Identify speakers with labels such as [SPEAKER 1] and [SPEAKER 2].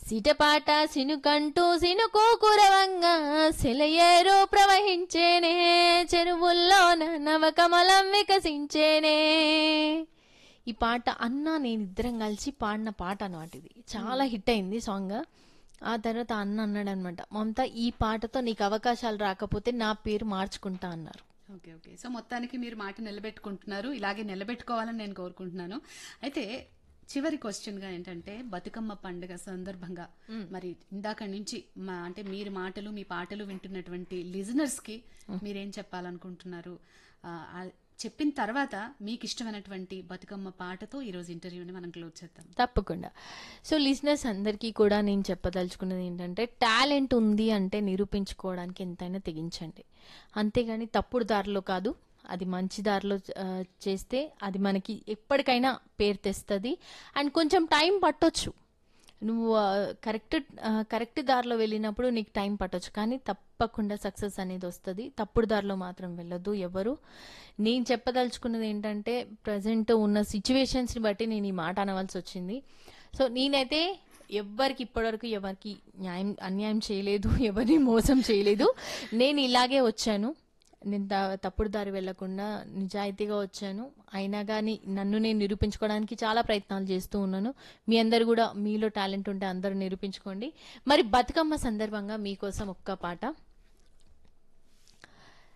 [SPEAKER 1] సిటపాట సినుకంటూ సినుకు కురవంగా సెలయేరు ప్రవహించేనే చెరువుల్లోన నవకమలం వికసించేనే ఈ పాట అన్న నేను ఇద్దరం కలిసి పాడిన పాట అనమాట ఇది చాలా హిట్ అయింది సాంగ్ ఆ తర్వాత అన్న అన్నాడు అనమాట మమత ఈ పాటతో నీకు అవకాశాలు రాకపోతే నా పేరు మార్చుకుంటా అన్నారు
[SPEAKER 2] ఓకే ఓకే సో మొత్తానికి మీరు మాట నిలబెట్టుకుంటున్నారు ఇలాగే నిలబెట్టుకోవాలని నేను కోరుకుంటున్నాను అయితే చివరి క్వశ్చన్ గా ఏంటంటే బతుకమ్మ పండుగ సందర్భంగా మరి ఇందాక నుంచి మా అంటే మీరు మాటలు మీ పాటలు వింటున్నటువంటి లిజనర్స్ కి మీరేం చెప్పాలనుకుంటున్నారు ఆ, ఆ చెప్పిన తర్వాత మీకు ఇష్టమైనటువంటి బతుకమ్మ పాటతో ఈ రోజు ఇంటర్వ్యూని మనం క్లోజ్ చేద్దాం
[SPEAKER 1] తప్పకుండా సో లిజినెస్ అందరికీ కూడా నేను చెప్పదలుచుకున్నది ఏంటంటే టాలెంట్ ఉంది అంటే నిరూపించుకోవడానికి ఎంతైనా తెగించండి అంతేగాని తప్పుడు దారిలో కాదు అది మంచి దారిలో ఆ, చేస్తే అది మనకి ఎప్పటికైనా పేరు తెస్తుంది అండ్ కొంచెం టైం పట్టొచ్చు నువ్వు ఆ, కరెక్ట్ ఆ, కరెక్ట్ దారిలో వెళ్ళినప్పుడు నీకు టైం పట్టొచ్చు కానీ తప్పకుండా సక్సెస్ అనేది వస్తుంది తప్పుడు దారిలో మాత్రం వెళ్ళొద్దు ఎవరు నేను చెప్పదలుచుకున్నది ఏంటంటే ప్రజెంట్ ఉన్న సిచ్యువేషన్స్ని బట్టి నేను ఈ మాట అనవలసి వచ్చింది సో నేనైతే ఎవ్వరికి ఇప్పటివరకు ఎవరికి న్యాయం అన్యాయం చేయలేదు ఎవరిని మోసం చేయలేదు నేను ఇలాగే వచ్చాను నేను త- తప్పుడు దారి వెళ్లకుండా నిజాయితీగా వచ్చాను అయినా కానీ నన్ను నేను నిరూపించుకోవడానికి చాలా ప్రయత్నాలు చేస్తూ ఉన్నాను మీ అందరు కూడా మీలో టాలెంట్ ఉంటే అందరూ నిరూపించుకోండి మరి బతుకమ్మ సందర్భంగా మీకోసం ఒక్క పాట